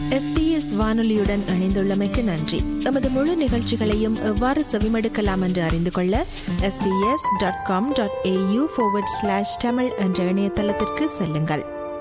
SBS வானொலியுடன் இணைந்துள்ளமைக்கு நன்றி எமது முழு நிகழ்ச்சிகளையும் எவ்வாறு செவிமடுக்கலாம் என்று அறிந்து கொள்ள SBS dot com dot AU slash Tamil என்ற இணையதளத்திற்கு செல்லுங்கள்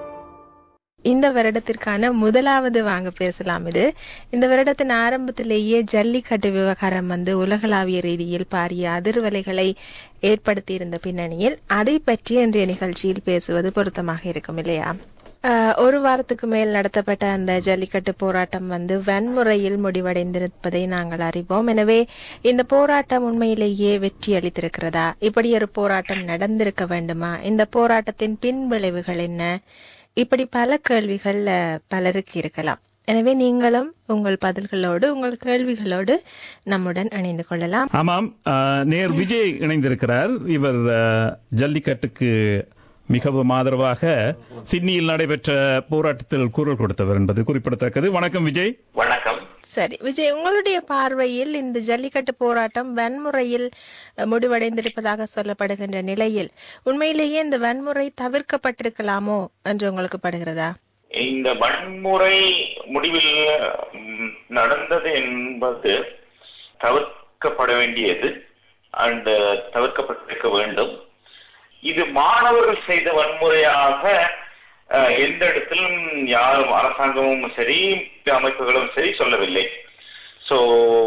இந்த வருடத்திற்கான முதலாவது வாங்க பேசலாம் இது இந்த வருடத்தின் ஆரம்பத்திலேயே ஜல்லிக்கட்டு விவகாரம் வந்து உலகளாவிய ரீதியில் பாரிய அதிர்வலைகளை ஏற்படுத்தியிருந்த பின்னணியில் அதை பற்றி இன்றைய நிகழ்ச்சியில் பேசுவது பொருத்தமாக இருக்கும் இல்லையா ஆஹ், ஒரு வாரத்துக்கு மேல் நடத்தப்பட்ட அந்த ஜல்லிக்கட்டு போராட்டம் வந்து வன்முறையில் முடிவடைந்திருப்பதை நாங்கள் அறிவோம் எனவே இந்த போராட்டம் உண்மையிலேயே வெற்றி அளித்திருக்கிறதா இப்படி ஒரு போராட்டம் நடந்திருக்க வேண்டுமா இந்த போராட்டத்தின் பின் விளைவுகள் என்ன இப்படி பல கேள்விகள் அஹ், பலருக்கு இருக்கலாம் எனவே நீங்களும் உங்கள் பதில்களோடு உங்கள் கேள்விகளோடு நம்முடன் இணைந்து கொள்ளலாம் ஆமாம் ஆஹ், நேர் விஜய் இணைந்திருக்கிறார் இவர் ஆஹ், ஜல்லிக்கட்டுக்கு மிகவும் ஆதரவாக சிட்னியில் நடைபெற்ற போராட்டத்தில் குரல் கொடுத்தவர் என்பது குறிப்பிடத்தக்கது வணக்கம் விஜய் வணக்கம் சரி விஜய் உங்களுடைய பார்வையில் இந்த ஜல்லிக்கட்டு போராட்டம் வன்முறையில் அஹ், முடிவடைந்திருப்பதாக சொல்லப்படுகின்ற நிலையில் உண்மையிலேயே இந்த வன்முறை தவிர்க்கப்பட்டிருக்கலாமோ என்று உங்களுக்கு படுகிறதா இந்த வன்முறை முடிவில் ம், நடந்தது என்பது தவிர்க்கப்பட வேண்டியது அண்ட் தவிர்க்கப்பட்டிருக்க வேண்டும் இது மாணவர்கள் செய்த வன்முறையாக அஹ், எந்த இடத்திலும் யாரும் அரசாங்கமும் சரி அமைப்புகளும் சரி சொல்லவில்லை சோ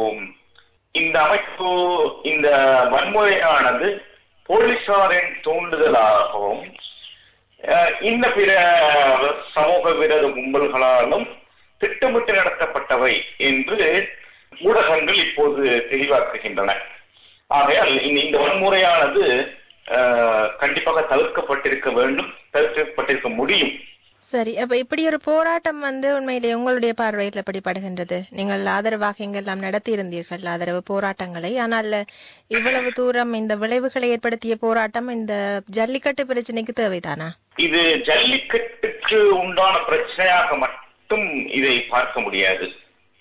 இந்த அமைப்பு இந்த வன்முறையானது போலீசாரின் தூண்டுதலாகவும் அஹ், இன்ன பிற சமூக விரோத கும்பல்களாலும் திட்டமிட்டு நடத்தப்பட்டவை என்று ஊடகங்கள் இப்போது தெளிவாக்குகின்றன ஆகையால் இந்த- இந்த வன்முறையானது அஹ், கண்டிப்பாக தவிர்க்கப்பட்டிருக்க வேண்டும் தவிர்க்கப்பட்டிருக்க முடியும் சரி அப்ப இப்படி ஒரு போராட்டம் வந்து உண்மையிலே உங்களுடைய பார்வையில் எப்படி படுகின்றது நீங்கள் ஆதரவாக எங்கெல்லாம் நடத்தி இருந்தீர்கள் ஆதரவு போராட்டங்களை ஆனால் இவ்வளவு தூரம் இந்த விளைவுகளை ஏற்படுத்திய போராட்டம் இந்த ஜல்லிக்கட்டு பிரச்சனைக்கு தேவைதானா இது ஜல்லிக்கட்டுக்கு உண்டான பிரச்சனையாக மட்டும் இதை பார்க்க முடியாது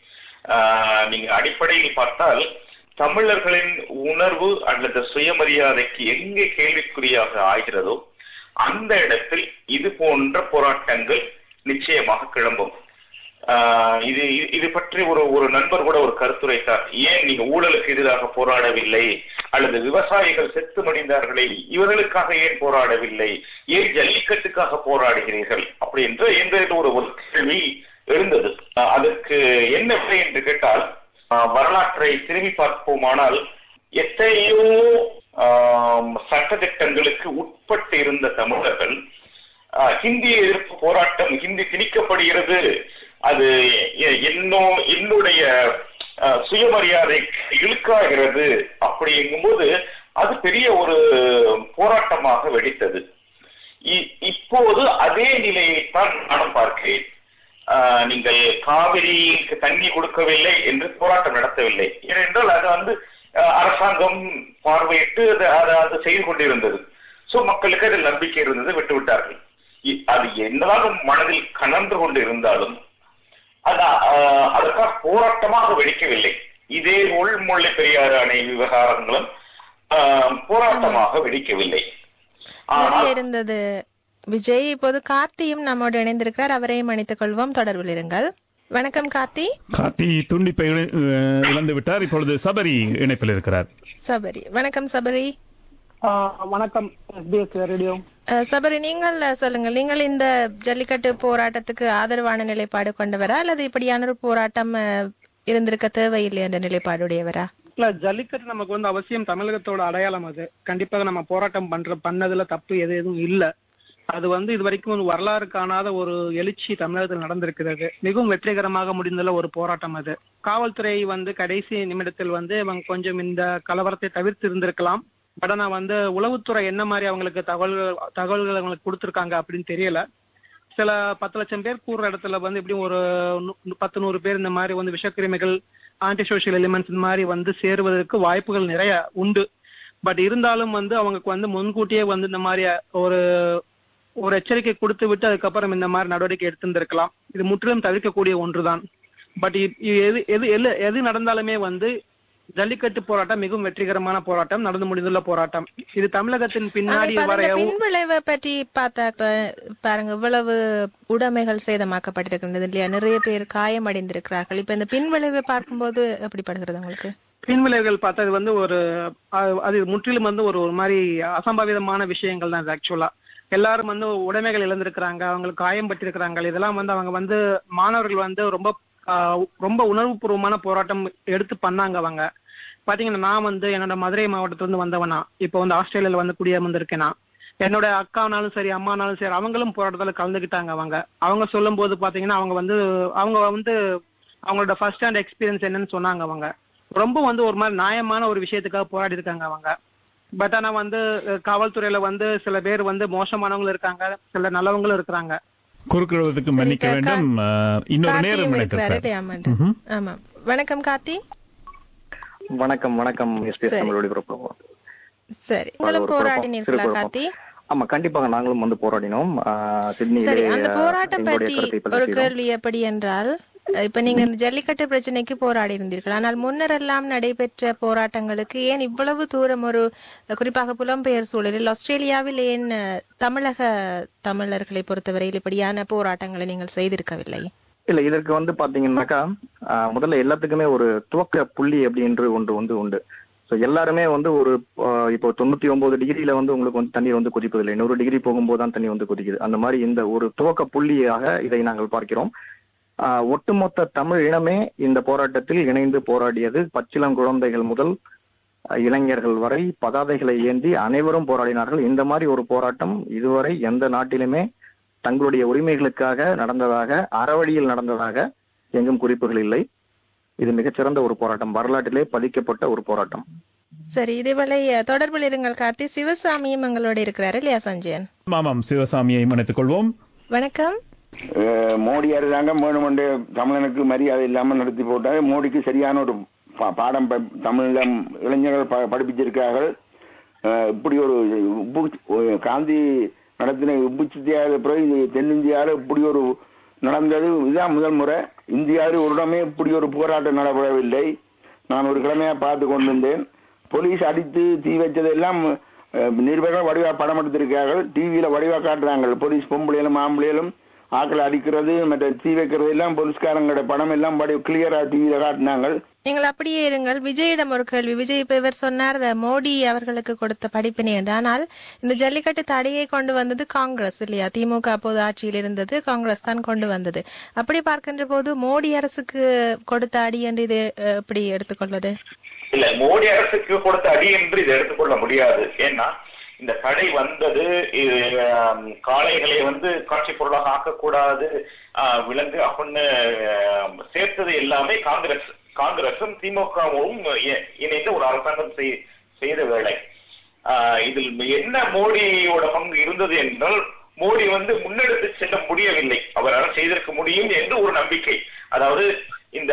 ஆஹ், நீங்க அடிப்படையில் பார்த்தால் தமிழர்களின் உணர்வு அல்லது சுயமரியாதைக்கு எங்கே கேள்விக்குறியாக ஆகிறதோ அந்த இடத்தில் இது போன்ற போராட்டங்கள் நிச்சயமாக கிளம்பும் ஆஹ், இது இது- இது பற்றி ஒரு ஒரு நண்பர் கூட ஒரு கருத்துரைத்தார் ஏன் நீங்க ஊழலுக்கு எதிராக போராடவில்லை அல்லது விவசாயிகள் செத்து மடிந்தார்களே இவர்களுக்காக ஏன் போராடவில்லை ஏன் ஜல்லிக்கட்டுக்காக போராடுகிறீர்கள் அப்படி என்று என்ற ஒரு ஒரு கேள்வி எழுந்தது ஆஹ், அதற்கு என்ன விடை என்று கேட்டால் ஆஹ், வரலாற்றை திரும்பி பார்ப்போமானால் எத்தனையோ ஆம், சட்டதிட்டங்களுக்கு உட்பட்டு இருந்த தமிழர்கள் ஆஹ், ஹிந்தி எதிர்ப்பு போராட்டம் ஹிந்தி திணிக்கப்படுகிறது அது எ- என்னோ என்னுடைய ஆஹ், சுயமரியாதை இழுக்காகிறது அப்படிங்கும்போது அது பெரிய ஒரு போராட்டமாக வெடித்தது இ- இப்போது அதே நிலையைத்தான் நானும் பார்க்கிறேன் ஆஹ், நீங்கள் காவிரிக்கு தண்ணி கொடுக்கவில்லை என்று போராட்டம் நடத்தவில்லை ஏனென்றால் அது வந்து ஆஹ், அரசாங்கம் பார்வையிட்டு அது அது அது செய்து கொண்டிருந்தது சோ மக்களுக்கு அதில் நம்பிக்கை இருந்தது விட்டு விட்டார்கள் இ- அது என்னதான் மனதில் கனன்று கொண்டு இருந்தாலும் அது ஆஹ், அதற்காக போராட்டமாக வெடிக்கவில்லை இதே உள்முல்லை பெரியாறு அணை விவகாரங்களும் ஆஹ், போராட்டமாக வெடிக்கவில்லை ஆனால் நிறைய இருந்தது விஜய் இப்போது கார்த்தியும் நம்மோடு இணைந்திருக்கிறார் அவரையும் அணைத்துக் கொள்வோம் தொடர்பில் இருங்கள் வணக்கம் கார்த்தி கார்த்தி துண்டிப்பை இழ- அஹ், இழந்து விட்டார் இப்பொழுது சபரி இணைப்பில் இருக்கிறார் சபரி வணக்கம் சபரி ஆ, வணக்கம் எஸ்பிஎஸ் ரேடியோ அஹ், சபரி நீங்கள் அஹ், சொல்லுங்கள் நீங்கள் இந்த ஜல்லிக்கட்டு போராட்டத்துக்கு ஆதரவான நிலைப்பாடு கொண்டவரா அல்லது இப்படியான ஒரு போராட்டம் அஹ், இருந்திருக்க தேவையில்லை என்ற நிலைப்பாடுடையவரா இல்ல ஜல்லிக்கட்டு நமக்கு வந்து அவசியம் தமிழகத்தோட அடையாளம் அது கண்டிப்பாக நம்ம போராட்டம் பண்ற பண்ணதுல தப்பு எது எதுவும் இல்ல அது வந்து இது வரைக்கும் ஒரு வரலாறு காணாத ஒரு எழுச்சி தமிழகத்தில் நடந்திருக்கிறது மிகவும் வெற்றிகரமாக முடிந்துள்ள ஒரு போராட்டம் அது காவல்துறை வந்து கடைசி நிமிடத்தில் வந்து இவங்க கொஞ்சம் இந்த கலவரத்தை தவிர்த்து இருந்திருக்கலாம் பட் ஆனா வந்து உளவுத்துறை என்ன மாதிரி அவங்களுக்கு தகவல்கள் தகவல்கள் அவங்களுக்கு கொடுத்திருக்காங்க அப்படின்னு தெரியல சில பத்து லட்சம் பேர் கூடுற இடத்துல வந்து எப்படியும் ஒரு நு- பத்து நூறு பேர் இந்த மாதிரி வந்து விஷக்கிருமிகள் ஆன்டி சோஷியல் எலிமெண்ட்ஸ் இந்த மாதிரி வந்து சேருவதற்கு வாய்ப்புகள் நிறைய உண்டு பட் இருந்தாலும் வந்து அவங்களுக்கு வந்து முன்கூட்டியே வந்து இந்த மாதிரி ஒரு ஒரு எச்சரிக்கை கொடுத்து விட்டு அதுக்கப்புறம் இந்த மாதிரி நடவடிக்கை எடுத்திருந்திருக்கலாம் இது முற்றிலும் தவிர்க்கக்கூடிய ஒன்றுதான் பட் எது எது எது எது நடந்தாலுமே வந்து ஜல்லிக்கட்டு போராட்டம் மிகவும் வெற்றிகரமான போராட்டம் நடந்து முடிந்துள்ள போராட்டம் இது தமிழகத்தின் பின்னாடி இப்ப வர அதுல பின்விளைவை பற்றி பார்த்தா இப்ப பாருங்க இவ்வளவு உடைமைகள் சேதமாக்கப்பட்டிருக்கின்றது இல்லையா நிறைய பேர் காயமடைந்திருக்கிறார்கள் இப்ப இந்த பின்விளைவை பார்க்கும்போது எப்படிப்படுகிறது உங்களுக்கு பின்விளைவுகள் பார்த்தா இது வந்து ஒரு அ- அது முற்றிலும் வந்து ஒரு ஒரு மாதிரி அசம்பாவிதமான விஷயங்கள் தான் ஆக்சுவலா எல்லாரும் வந்து உடைமைகள் இழந்திருக்கிறாங்க அவங்களுக்கு காயம் பட்டிருக்கிறாங்க இதெல்லாம் வந்து அவங்க வந்து மாணவர்கள் வந்து ரொம்ப ஆஹ், ரொம்ப உணர்வுபூர்வமான போராட்டம் எடுத்து பண்ணாங்க அவங்க பாத்தீங்கன்னா நான் வந்து என்னோட மதுரை மாவட்டத்துல இருந்து வந்தவனா இப்போ வந்து ஆஸ்திரேலியால வந்து குடியமர்ந்திருக்கேன் நான் என்னோட அக்கானாலும் சரி அம்மானாலும் சரி அவங்களும் போராட்டத்துல கலந்துக்கிட்டாங்க அவங்க அவங்க சொல்லும் போது பாத்தீங்கன்னா அவங்க வந்து அவங்க வந்து அவங்களோட ஃபர்ஸ்ட் ஹேண்ட் எக்ஸ்பீரியன்ஸ் என்னன்னு சொன்னாங்க அவங்க ரொம்ப வந்து ஒரு மாதிரி நியாயமான ஒரு விஷயத்துக்காக போராடி இருக்காங்க அவங்க பட் ஆனா வந்து அஹ், காவல்துறையில வந்து சில பேர் வந்து மோசமானவங்களும் இருக்காங்க சில நல்லவங்களும் இருக்கிறாங்க குறுக்கிடுவதற்கு மன்னிக்க இப்ப வேண்டும் அஹ், இன்னொரு கார்த்தியும் நேரம் இருக்கிறாரு நினைத்திருக்கிறார் இல்லையா, ஆமாண்டு. ஆமா வணக்கம் கார்த்தி வணக்கம் வணக்கம் எஸ்பிஎஸ் சரி. தமிழ் ஒளிபரப்பு சரி அது உங்களும் ஒரு குழப்பம், போராடினீர்களா சிறு கார்த்தி குழப்பம். ஆமா கண்டிப்பாக நாங்களும் வந்து போராடினோம் ஆஹ், சிட்னியிலே சரி அந்த ஆஹ், போராட்டம் எங்களுடைய பற்றி கருத்தை ஒரு பதிவு செய்தோம். கேள்வி எப்படி என்றால் இப்ப நீங்க இந்த ஜல்லிக்கட்டு பிரச்சனைக்கு போராடி இருந்தீர்கள் ஆனால் முன்னர் எல்லாம் நடைபெற்ற போராட்டங்களுக்கு ஏன் இவ்வளவு தூரம் ஒரு குறிப்பாக புலம்பெயர் சூழலில் ஆஸ்திரேலியாவில் ஏன் அஹ், தமிழக தமிழர்களை பொறுத்தவரையில் இப்படியான போராட்டங்களை நீங்கள் செய்திருக்கவில்லை இல்ல இதற்கு வந்து பாத்தீங்கன்னாக்கா ஆஹ், முதல்ல எல்லாத்துக்குமே ஒரு துவக்க புள்ளி அப்படின்ற ஒன்று வந்து உண்டு ஸோ எல்லாருமே வந்து ஒரு ஆஹ், இப்போ தொண்ணூத்தி ஒன்பது டிகிரியில வந்து உங்களுக்கு வந்து தண்ணீர் வந்து கொதிப்பதில்லை நூறு டிகிரி போகும்போது தான் தண்ணி வந்து கொதிக்குது அந்த மாதிரி இந்த ஒரு துவக்க புள்ளியாக இதை நாங்கள் பார்க்கிறோம் ஆஹ், ஒட்டுமொத்த தமிழ் இனமே இந்த போராட்டத்தில் இணைந்து போராடியது பச்சிளம் குழந்தைகள் முதல் அஹ், இளைஞர்கள் வரை பதாதைகளை ஏந்தி அனைவரும் போராடினார்கள் இந்த மாதிரி ஒரு போராட்டம் இதுவரை எந்த நாட்டிலுமே தங்களுடைய உரிமைகளுக்காக நடந்ததாக அறவழியில் நடந்ததாக எங்கும் குறிப்புகள் இல்லை இது மிகச்சிறந்த ஒரு போராட்டம் வரலாற்றிலே பதிக்கப்பட்ட ஒரு போராட்டம் சரி இதேவேளை அஹ், தொடர்பில் இருங்கள் கார்த்தி சிவசாமியும் எங்களோட இருக்கிறாரு இல்லையா சஞ்சயன் ஆமாம் சிவசாமியை இணைத்துக் கொள்வோம் வணக்கம் அஹ் மோடி அரசாங்கம் வேணுமென்று தமிழனுக்கு மரியாதை இல்லாமல் நடத்தி போட்டாங்க மோடிக்கு சரியான ஒரு பா- பாடம் ப- தமிழ்ல இளைஞர்கள் ப- படிப்பிச்சிருக்கார்கள் அஹ் இப்படி ஒரு உப்பு ஒரு காந்தி நடத்தின உப்பு சத்தியாக பிறகு இது தென்னிந்தியாவில் இப்படி ஒரு நடந்தது இதுதான் முதல் முறை இந்தியாவில் ஒரு இடமே இப்படி ஒரு போராட்டம் நடைபெறவில்லை நான் ஒரு கிழமையா பார்த்து கொண்டிருந்தேன் போலீஸ் அடித்து தீ வச்சதெல்லாம் அஹ், நிருபர்கள் வடிவா படம் எடுத்திருக்கார்கள் டிவியில வடிவா காட்டுறாங்க போலீஸ் பொம்பளையிலும் ஆம்பளையிலும் ஆக்களை அடிக்கிறது மற்ற தீ வைக்கிறது எல்லாம் போலீஸ்காரங்களோட படம் எல்லாம் படி கிளியரா டிவியில காட்டினாங்க நீங்கள் அப்படியே இருங்கள் விஜயிடம் ஒரு கேள்வி விஜய் இப்ப இவர் சொன்னார் மோடி அவர்களுக்கு கொடுத்த படிப்பினை என்று ஆனால் இந்த ஜல்லிக்கட்டு தடையை கொண்டு வந்தது காங்கிரஸ் இல்லையா திமுக அப்போது ஆட்சியில் இருந்தது காங்கிரஸ் தான் கொண்டு வந்தது அப்படி பார்க்கின்ற போது மோடி அரசுக்கு கொடுத்த அடி என்று இது அஹ், எப்படி எடுத்துக்கொள்வது இல்ல மோடி அரசுக்கு கொடுத்த அடி என்று இதை எடுத்துக்கொள்ள முடியாது ஏன்னா இந்த தடை வந்தது இது ஆம், காளைகளை வந்து காட்சி பொருளாக ஆக்கக்கூடாது ஆ, விலங்கு அப்படின்னு ஆம், சேர்த்தது எல்லாமே காங்கிரஸ் காங்கிரசும் திமுகவும் இ- இணைந்து ஒரு அரசாங்கம் செய்- செய்த வேலை ஆ, இதில் என்ன மோடியோட பங்கு இருந்தது என்றால் மோடி வந்து முன்னெடுத்து செல்ல முடியவில்லை அவரால் செய்திருக்க முடியும் என்று ஒரு நம்பிக்கை அதாவது இந்த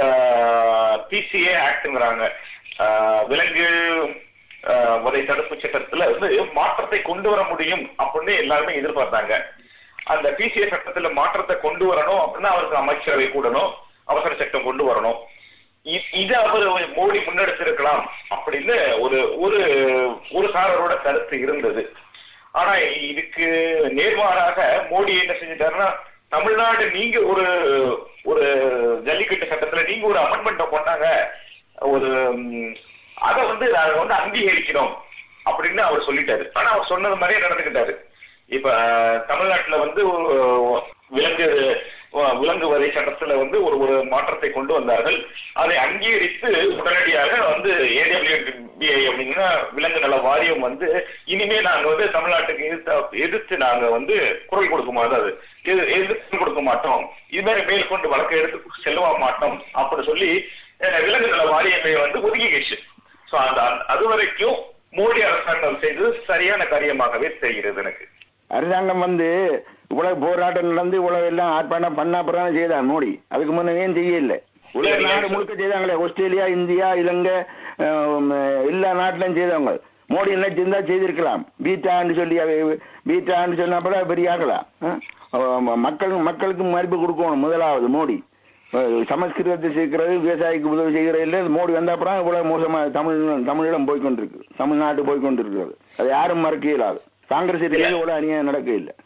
பிசிஏ ஆக்ட்ங்கிறாங்க விலங்கு ஆஹ், வதை தடுப்பு சட்டத்துல வந்து மாற்றத்தை கொண்டு வர முடியும் அப்படின்னு எல்லாருமே எதிர்பார்த்தாங்க அந்த பிசிஏ சட்டத்துல மாற்றத்தை கொண்டு வரணும் அப்படின்னா அவருக்கு அமைச்சரவை கூடணும் அவசர சட்டம் கொண்டு வரணும் இ- இது அவர் மோடி முன்னெடுத்திருக்கலாம் அப்படின்னு ஒரு ஒரு ஒரு சாரரோட கருத்து இருந்தது ஆனா இதுக்கு நேர்மாறாக மோடி என்ன செஞ்சிட்டாருன்னா தமிழ்நாடு நீங்க ஒரு ஒரு ஜல்லிக்கட்டு சட்டத்துல நீங்க ஒரு அமெண்ட்மெண்ட்டை கொண்டாங்க ஒரு ம், அதை வந்து நாங்க வந்து அங்கீகரிக்கிறோம் அப்படின்னு அவர் சொல்லிட்டாரு ஆனா அவர் சொன்னது மாதிரியே நடந்துக்கிட்டாரு இப்ப தமிழ்நாட்டுல வந்து ஒரு விலங்கு விலங்கு வரை சட்டத்துல வந்து ஒரு ஒரு மாற்றத்தை கொண்டு வந்தார்கள் அதை அங்கீகரித்து உடனடியாக வந்து ஏடபிள்யூபிஐ அப்படின்னா விலங்கு நல வாரியம் வந்து இனிமே நாங்க வந்து தமிழ்நாட்டுக்கு எதிர்த்து எதிர்த்து நாங்க வந்து குரல் கொடுக்க மாட்டோம் எது- எதிர்த்து கொடுக்க மாட்டோம் இது மாதிரி மேற்கொண்டு வழக்கை எடுத்து செல்லவா மாட்டோம் அப்படி சொல்லி அஹ், விலங்கு நல வாரியத்தை வந்து ஒதுக்கிக்கிச்சு சோ அந்த அந்த- அது வரைக்கும் மோடி அரசாங்கம் செய்தது சரியான காரியமாகவே தெரிகிறது எனக்கு அரசாங்கம் வந்து இவ்வளவு போராட்டம் நடந்து இவ்வளவு எல்லாம் ஆர்ப்பாட்டம் பண்ண அப்புறம் செய்தார் மோடி அதுக்கு முன்ன ஏன் செய்யல உலக நாடு முழுக்க செய்தாங்களே ஆஸ்திரேலியா இந்தியா இலங்கை ஆம், எல்லா நாட்டிலும் செய்தவங்க மோடி என்ன செஞ்சா செய்திருக்கலாம் பீட்டான்னு சொல்லி அவ- பீட்டான்னு சொன்னப்பட பெரிய ஆகலாம் மக்கள் மக்களுக்கு மதிப்பு கொடுக்கணும் முதலாவது மோடி அஹ், சமஸ்கிருதத்தை சேர்க்கிறது விவசாயிக்கு உதவி செய்கிறது இல்லை மோடி வந்த அப்புறம் இவ்வளவு மோசமா தமிழ் தமிழிடம் போய்கொண்டிருக்கு தமிழ்நாட்டு போய்கொண்டிருக்கிறது அது யாரும் மறக்க இயலாது காங்கிரஸ் இடையே இவ்வளவு அநியாயம் நடக்க இல்லை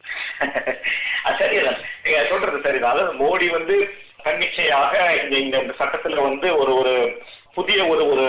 அது சரிதான் நீங்க சொல்றது சரிதான் அதாவது மோடி வந்து தன்னிச்சையாக இந்த இந்த இந்த சட்டத்துல வந்து ஒரு ஒரு புதிய ஒரு ஒரு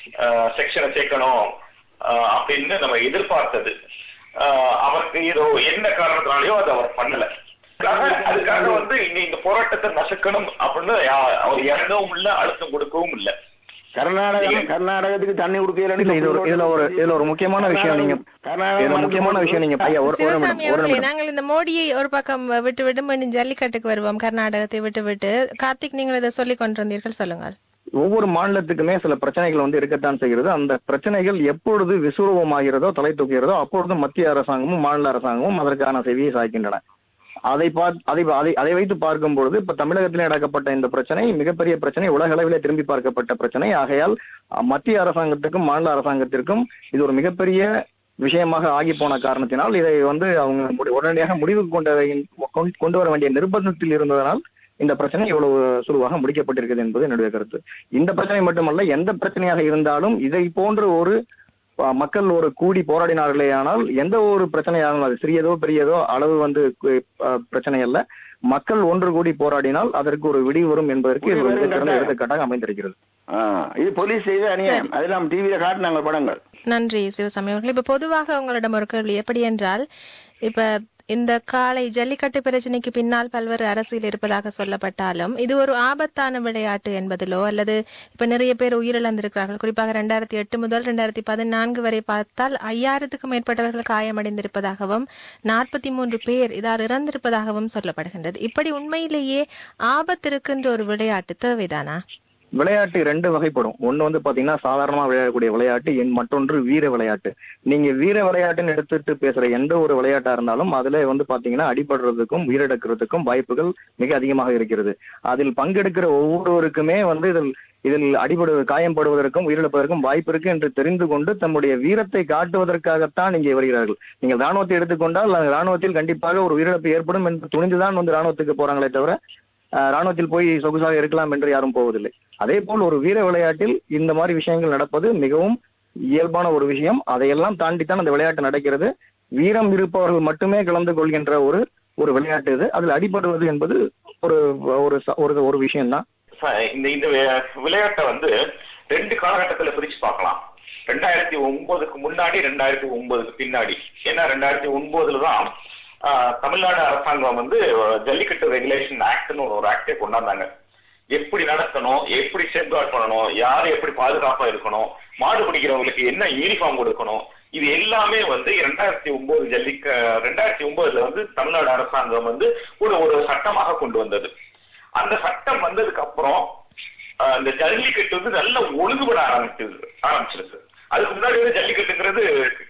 செக்ஷனை சேர்க்கணும் அஹ், அப்படின்னு நம்ம எதிர்பார்த்தது அஹ், அவருக்கு ஏதோ என்ன காரணத்தினாலயோ அதை அவர் பண்ணல அதுக்காக அதுக்காக வந்து இங்க இந்த போராட்டத்தை நசுக்கணும் அப்படின்னு யா- அவர் இறங்கவும் இல்ல அழுத்தம் கொடுக்கவும் இல்ல கர்நாடகம் கர்நாடகத்துக்கு தண்ணி கொடுக்கல இல்ல இது ஒரு இதுல ஒரு இதுல ஒரு முக்கியமான விஷயம் நீங்க இதுல முக்கியமான விஷயம் நீங்க ஐயா ஒரு ஒரு சிவசாமி நிமிடம் ஒரு அவர்களே நிமிடம் நாங்கள் இந்த மோடியை ஒரு பக்கம் விட்டு விட்டு மீண்டும் ஜல்லிக்கட்டுக்கு வருவோம் கர்நாடகத்தை விட்டு விட்டு கார்த்திக் நீங்கள் இதை சொல்லிக் கொண்டிருந்தீர்கள் சொல்லுங்கள் ஒவ்வொரு மாநிலத்துக்குமே சில பிரச்சனைகள் வந்து இருக்கத்தான் செய்கிறது அந்த பிரச்சனைகள் எப்பொழுது விசுரூபமாகிறதோ தலை தூக்குகிறதோ அப்பொழுது மத்திய அரசாங்கமும் மாநில அரசாங்கமும் அதற்கான செவியை சாய்க்கின்றன அதை பார் அதை அதை அதை வைத்து பார்க்கும் பொழுது இப்ப தமிழகத்தில் நடக்கப்பட்ட இந்த பிரச்சனை மிகப்பெரிய பிரச்சனை உலக அளவிலே திரும்பி பார்க்கப்பட்ட பிரச்சனை ஆகையால் அஹ், மத்திய அரசாங்கத்துக்கும் மாநில அரசாங்கத்திற்கும் இது ஒரு மிகப்பெரிய விஷயமாக ஆகி போன காரணத்தினால் இதை வந்து அவங்க முடி- உடனடியாக முடிவுக்கு கொண்டு வர- கொண்டு- கொண்டு வர வேண்டிய நிர்பந்தத்தில் இருந்ததனால் இந்த பிரச்சனை இவ்வளவு சுலுவாக முடிக்கப்பட்டிருக்கிறது என்பது என்னுடைய கருத்து இந்த பிரச்சனை மட்டுமல்ல எந்த பிரச்சனையாக இருந்தாலும் இதை போன்ற ஒரு அஹ், மக்கள் ஒரு கூடி போராடினார்களே ஆனால் எந்த ஒரு பிரச்சனையானாலும் அது சிறியதோ பெரியதோ அளவு வந்து அஹ், பிரச்சனை அல்ல மக்கள் ஒன்று கூடி போராடினால் அதற்கு ஒரு விடி வரும் என்பதற்கு இது ஒரு மிகச்சிறந்த எடுத்துக்காட்டாக அமைந்திருக்கிறது ஆ, இது போலீஸ் செய்த அநியாயம் அதெல்லாம் டிவியில காட்டினாங்க படங்கள் நன்றி சிவசாமி அவர்கள் இப்ப பொதுவாக உங்களிடம் ஒரு கேள்வி எப்படி என்றால் இப்ப இந்த காலை ஜல்லிக்கட்டு பிரச்சனைக்கு பின்னால் பல்வேறு அரசியல் இருப்பதாக சொல்லப்பட்டாலும் இது ஒரு ஆபத்தான விளையாட்டு என்பதிலோ அல்லது இப்ப நிறைய பேர் உயிரிழந்திருக்கிறார்கள் குறிப்பாக ரெண்டாயிரத்தி எட்டு முதல் ரெண்டாயிரத்தி பதினான்கு வரை பார்த்தால் ஐயாயிரத்துக்கும் மேற்பட்டவர்கள் காயமடைந்திருப்பதாகவும் நாற்பத்தி மூன்று பேர் இதால் இறந்திருப்பதாகவும் சொல்லப்படுகின்றது இப்படி உண்மையிலேயே ஆபத்து இருக்கின்ற ஒரு விளையாட்டு தேவைதானா விளையாட்டு ரெண்டு வகைப்படும் ஒண்ணு வந்து பாத்தீங்கன்னா சாதாரணமா விளையாடக்கூடிய விளையாட்டு என் மற்றொன்று வீர விளையாட்டு நீங்க வீர விளையாட்டுன்னு எடுத்துட்டு பேசுற எந்த ஒரு விளையாட்டா இருந்தாலும் அதுல வந்து பாத்தீங்கன்னா அடிபடுறதுக்கும் உயிரிழக்கிறதுக்கும் வாய்ப்புகள் மிக அதிகமாக இருக்கிறது அதில் பங்கெடுக்கிற ஒவ்வொருவருக்குமே வந்து இதில் இதில் அடிபடு காயம்படுவதற்கும் உயிரிழப்பதற்கும் வாய்ப்பு இருக்கு என்று தெரிந்து கொண்டு தம்முடைய வீரத்தை காட்டுவதற்காகத்தான் இங்கே வருகிறார்கள் நீங்கள் ராணுவத்தை எடுத்துக்கொண்டால் அந்த ராணுவத்தில் கண்டிப்பாக ஒரு உயிரிழப்பு ஏற்படும் என்று துணிந்துதான் வந்து ராணுவத்துக்கு போறாங்களே தவிர அஹ், ராணுவத்தில் போய் சொகுசாக இருக்கலாம் என்று யாரும் போவதில்லை அதே போல் ஒரு வீர விளையாட்டில் இந்த மாதிரி விஷயங்கள் நடப்பது மிகவும் இயல்பான ஒரு விஷயம் அதையெல்லாம் தாண்டித்தான் அந்த விளையாட்டு நடக்கிறது வீரம் இருப்பவர்கள் மட்டுமே கலந்து கொள்கின்ற ஒரு ஒரு விளையாட்டு இது அதில் அடிபடுவது என்பது ஒரு ஒரு ச- ஒரு ஒரு விஷயம்தான் ச- இந்த இந்த வி- விளையாட்டை வந்து ரெண்டு காலகட்டத்துல பிரிச்சு பார்க்கலாம் ரெண்டாயிரத்தி ஒன்பதுக்கு முன்னாடி ரெண்டாயிரத்தி ஒன்பதுக்கு பின்னாடி ஏன்னா ரெண்டாயிரத்தி ஒன்பதுல தான் ஆஹ், தமிழ்நாடு அரசாங்கம் வந்து ஜல்லிக்கட்டு ரெகுலேஷன் ஆக்ட்னு ஒரு ஆக்டே கொண்டாந்தாங்க எப்படி நடத்தணும் எப்படி சேஃப்கார்ட் பண்ணணும் யாரு எப்படி பாதுகாப்பா இருக்கணும் மாடு பிடிக்கிறவங்களுக்கு என்ன யூனிஃபார்ம் கொடுக்கணும் இது எல்லாமே வந்து ரெண்டாயிரத்தி ஒன்பது ஜல்லிக்க ரெண்டாயிரத்தி ஒன்பதுல வந்து தமிழ்நாடு அரசாங்கம் வந்து ஒரு ஒரு சட்டமாக கொண்டு வந்தது அந்த சட்டம் வந்ததுக்கு அப்புறம் ஆஹ், இந்த ஜல்லிக்கட்டு வந்து நல்ல ஒழுங்குபட ஆரம்பிச்சது ஆரம்பிச்சிருக்கு அதுக்கு முன்னாடி வந்து ஜல்லிக்கட்டுங்கிறது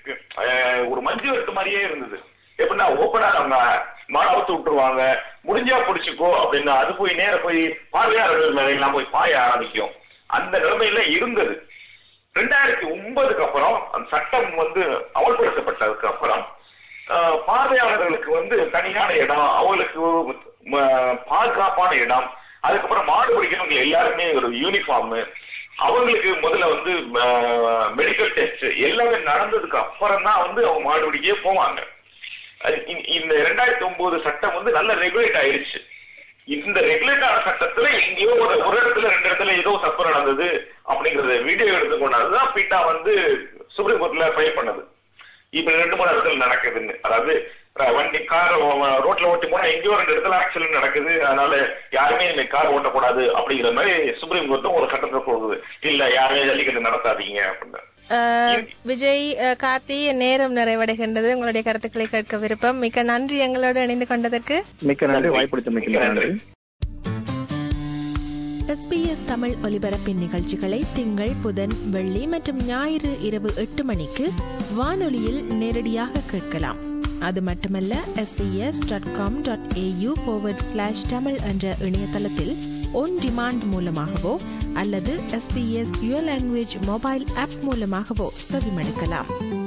ஆஹ், ஒரு மஞ்சு வெட்டு மாதிரியே இருந்தது எப்படின்னா ஓப்பனா நம்ம மாணவத்து விட்டுருவாங்க முடிஞ்சா பிடிச்சுக்கோ அப்படின்னு அது போய் நேர போய் பார்வையாளர்கள் மேல எல்லாம் போய் பாய ஆரம்பிக்கும் அந்த நிலைமையில இருந்தது ரெண்டாயிரத்தி ஒன்பதுக்கு அப்புறம் அந்த சட்டம் வந்து அமல்படுத்தப்பட்டதுக்கு அப்புறம் ஆஹ், பார்வையாளர்களுக்கு வந்து தனியான இடம் அவங்களுக்கு ஒரு ம- பாதுகாப்பான இடம் அதுக்கப்புறம் மாடு பிடிக்கிறவங்க எல்லாருமே ஒரு யூனிஃபார்ம் அவங்களுக்கு முதல்ல வந்து மெடிக்கல் டெஸ்ட் எல்லாமே நடந்ததுக்கு அப்புறம் தான் வந்து அவங்க மாடு பிடிக்கவே போவாங்க அது இந்த- இந்த ரெண்டாயிரத்தி ஒன்பது சட்டம் வந்து நல்ல ரெகுலேட் ஆயிருச்சு இந்த ரெகுலேட் ஆன சட்டத்துல எங்கேயோ ஒரு ஒரு இடத்துல ரெண்டு இடத்துல ஏதோ தப்பு நடந்தது அப்படிங்கறத வீடியோ எடுத்து கொண்டாதுதான் பீட்டா வந்து சுப்ரீம் கோர்ட்ல ஃபைல் பண்ணது இப்ப ரெண்டு மூணு இடத்துல நடக்குதுன்னு அதாவது அஹ், வண்டி கார் ரோட்ல ஓட்டி போனா எங்கேயோ ரெண்டு இடத்துல ஆக்சிடென்ட் நடக்குது அதனால யாருமே இந்த கார் ஓட்டக்கூடாது அப்படிங்கிற மாதிரி சுப்ரீம் கோர்ட்டும் ஒரு சட்டத்தை போகுது இல்ல யாருமே ஜல்லிக்கட்டு நடத்தாதீங்க அப்படின்னு அஹ், விஜய் அஹ், கார்த்தி நேரம் நிறைவடைகின்றது உங்களுடைய கருத்துக்களை கேட்க விருப்பம் மிக்க நன்றி எங்களோடு இணைந்து கொண்டதற்கு மிக்க நன்றி வாய்ப்படுத்த மிக்க நன்றி எஸ்பிஎஸ் தமிழ் ஒலிபரப்பின் நிகழ்ச்சிகளை திங்கள் புதன் வெள்ளி மற்றும் ஞாயிறு இரவு எட்டு மணிக்கு வானொலியில் நேரடியாக கேட்கலாம் அது மட்டுமல்ல SBS dot com dot AU slash Tamil என்ற இணையதளத்தில் ஒன் டிமாண்ட் மூலமாகவோ அல்லது SBS your language mobile app மூலமாகவோ செவிமடுக்கலாம்